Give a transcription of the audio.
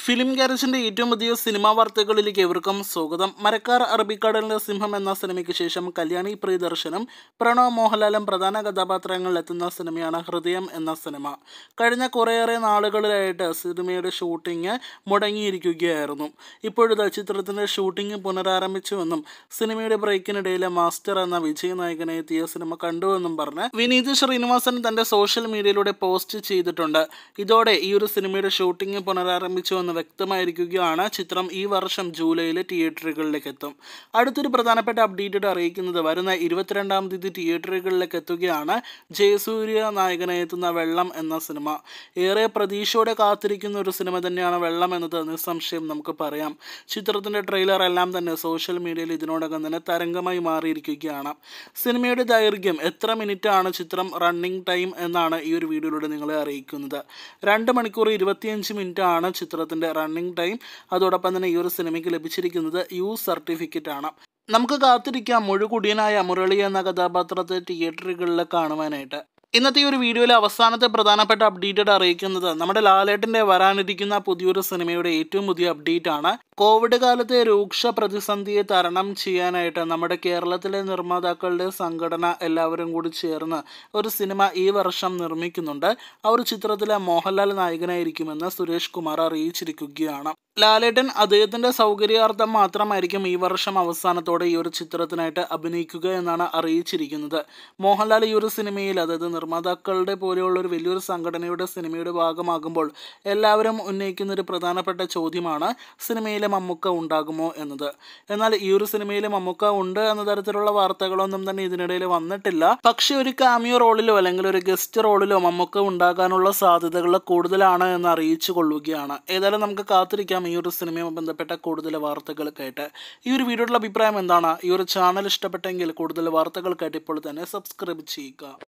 film ഗാരേജിന്റെ ഏറ്റവും പുതിയ cinema വാർത്തകളിലേക്ക് ഏവർക്കും സ്വാഗതം മരക്കാർ അറബിക്കടലിന്റെ സിംഹം എന്ന സിനിമയ്ക്ക് ശേഷം കല്യാണി പ്രിയദർശനും പ്രണവ് മോഹൻലാലും പ്രധാന കഥാപാത്രങ്ങളിൽ എത്തുന്ന സിനിമയാണ് ഹൃദയം എന്ന സിനിമ കഴിഞ്ഞ കുറേയേറെ നാളുകളിലായിട്ട് സിനിമയുടെ ഷൂട്ടിംഗ് മുടങ്ങിയിരിക്കുകയായിരുന്നു ഇപ്പോഴത്തെ ചിത്രത്തിന്റെ ഷൂട്ടിംഗ് പുനരാരംഭിച്ചുവെന്നും സിനിമയുടെ ബ്രേക്കിനിടയിലെ മാസ്റ്റർ എന്ന വിജയ നായകനെ എത്തിയ സിനിമ കണ്ടുവെന്നും പറഞ്ഞ് വിനീത് ശ്രീനിവാസൻ തന്റെ സോഷ്യൽ മീഡിയയിലൂടെ പോസ്റ്റ് ചെയ്തിട്ടുണ്ട് ഇതോടെ ഈ ഒരു സിനിമയുടെ ഷൂട്ടിംഗ് പുനരാരംഭിച്ചുവെന്ന് വ്യക്തമായിരിക്കുകയാണ് ചിത്രം ഈ വർഷം ജൂലൈയിൽ തിയേറ്ററുകളിലേക്ക് എത്തും അടുത്തൊരു പ്രധാനപ്പെട്ട അപ്ഡേറ്റ് അറിയിക്കുന്നത് വരുന്ന ഇരുപത്തിരണ്ടാം തീയതി തിയേറ്ററുകളിലേക്ക് എത്തുകയാണ് ജയസൂര്യ നായകനായി എത്തുന്ന വെള്ളം എന്ന സിനിമ ഏറെ പ്രതീക്ഷയോടെ കാത്തിരിക്കുന്ന ഒരു സിനിമ തന്നെയാണ് വെള്ളം എന്നത് നിസ്സംശയം നമുക്ക് പറയാം ചിത്രത്തിന്റെ ട്രെയിലർ എല്ലാം തന്നെ സോഷ്യൽ മീഡിയയിൽ ഇതിനോടകം തന്നെ തരംഗമായി മാറിയിരിക്കുകയാണ് സിനിമയുടെ ദൈർഘ്യം എത്ര മിനിറ്റ് ആണ് ചിത്രം റണ്ണിംഗ് ടൈം എന്നാണ് ഈ ഒരു വീഡിയോയിലൂടെ നിങ്ങളെ അറിയിക്കുന്നത് രണ്ട് മണിക്കൂർ ഇരുപത്തിയഞ്ച് മിനിറ്റ് ആണ് ചിത്രത്തിന്റെ റണ്ണിംഗ് ടൈം അതോടൊപ്പം തന്നെ ഈ ഒരു സിനിമയ്ക്ക് ലഭിച്ചിരിക്കുന്നത് യു സർട്ടിഫിക്കറ്റ് ആണ് നമുക്ക് കാത്തിരിക്കാം മുഴുകുടിയനായ മുരളി എന്ന കഥാപാത്രത്തെ തിയേറ്ററുകളിൽ കാണുവാനായിട്ട് ഇന്നത്തെ ഈ ഒരു വീഡിയോയിലെ അവസാനത്തെ പ്രധാനപ്പെട്ട അപ്ഡേറ്റ് അറിയിക്കുന്നത് നമ്മുടെ ലാലേട്ടൻ്റെ വരാനിരിക്കുന്ന പുതിയൊരു സിനിമയുടെ ഏറ്റവും പുതിയ അപ്ഡേറ്റ് ആണ് കോവിഡ് കാലത്തെ രൂക്ഷ പ്രതിസന്ധിയെ തരണം ചെയ്യാനായിട്ട് നമ്മുടെ കേരളത്തിലെ നിർമ്മാതാക്കളുടെ സംഘടന എല്ലാവരും കൂടി ചേർന്ന് ഒരു സിനിമ ഈ വർഷം നിർമ്മിക്കുന്നുണ്ട് ആ ഒരു ചിത്രത്തിലെ മോഹൻലാൽ നായകനായിരിക്കുമെന്ന് സുരേഷ് കുമാർ അറിയിച്ചിരിക്കുകയാണ് ലാലേട്ടൻ അദ്ദേഹത്തിന്റെ സൗകര്യാർത്ഥം മാത്രമായിരിക്കും ഈ വർഷം അവസാനത്തോടെ ഈ ഒരു ചിത്രത്തിനായിട്ട് അഭിനയിക്കുക എന്നാണ് അറിയിച്ചിരിക്കുന്നത് മോഹൻലാൽ ഈ ഒരു സിനിമയിൽ അതായത് നിർമ്മാതാക്കളുടെ പോലെയുള്ള ഒരു വലിയൊരു സംഘടനയുടെ സിനിമയുടെ ഭാഗമാകുമ്പോൾ എല്ലാവരും ഉന്നയിക്കുന്ന ഒരു പ്രധാനപ്പെട്ട ചോദ്യമാണ് സിനിമയിലെ മമ്മൂക്ക ഉണ്ടാകുമോ എന്നത് എന്നാൽ ഈ ഒരു സിനിമയിലെ മമ്മൂക്ക ഉണ്ട് എന്ന തരത്തിലുള്ള വാർത്തകളൊന്നും തന്നെ ഇതിനിടയിൽ വന്നിട്ടില്ല പക്ഷേ ഒരു കാമിയോ റോളിലോ അല്ലെങ്കിൽ ഒരു ഗസ്റ്റ് റോളിലോ മമ്മൂക്ക ഉണ്ടാകാനുള്ള സാധ്യതകൾ കൂടുതലാണ് എന്ന് അറിയിച്ചു കൊള്ളുകയാണ് ഏതായാലും നമുക്ക് കാത്തിരിക്കാം ഈ ഒരു സിനിമയുമായി ബന്ധപ്പെട്ട കൂടുതൽ വാർത്തകൾക്കായിട്ട് ഈ ഒരു വീഡിയോയുടെ അഭിപ്രായം എന്താണ് ഈ ഒരു ചാനൽ ഇഷ്ടപ്പെട്ടെങ്കിൽ കൂടുതൽ വാർത്തകൾക്കായിട്ട് ഇപ്പോൾ തന്നെ സബ്സ്ക്രൈബ് ചെയ്യുക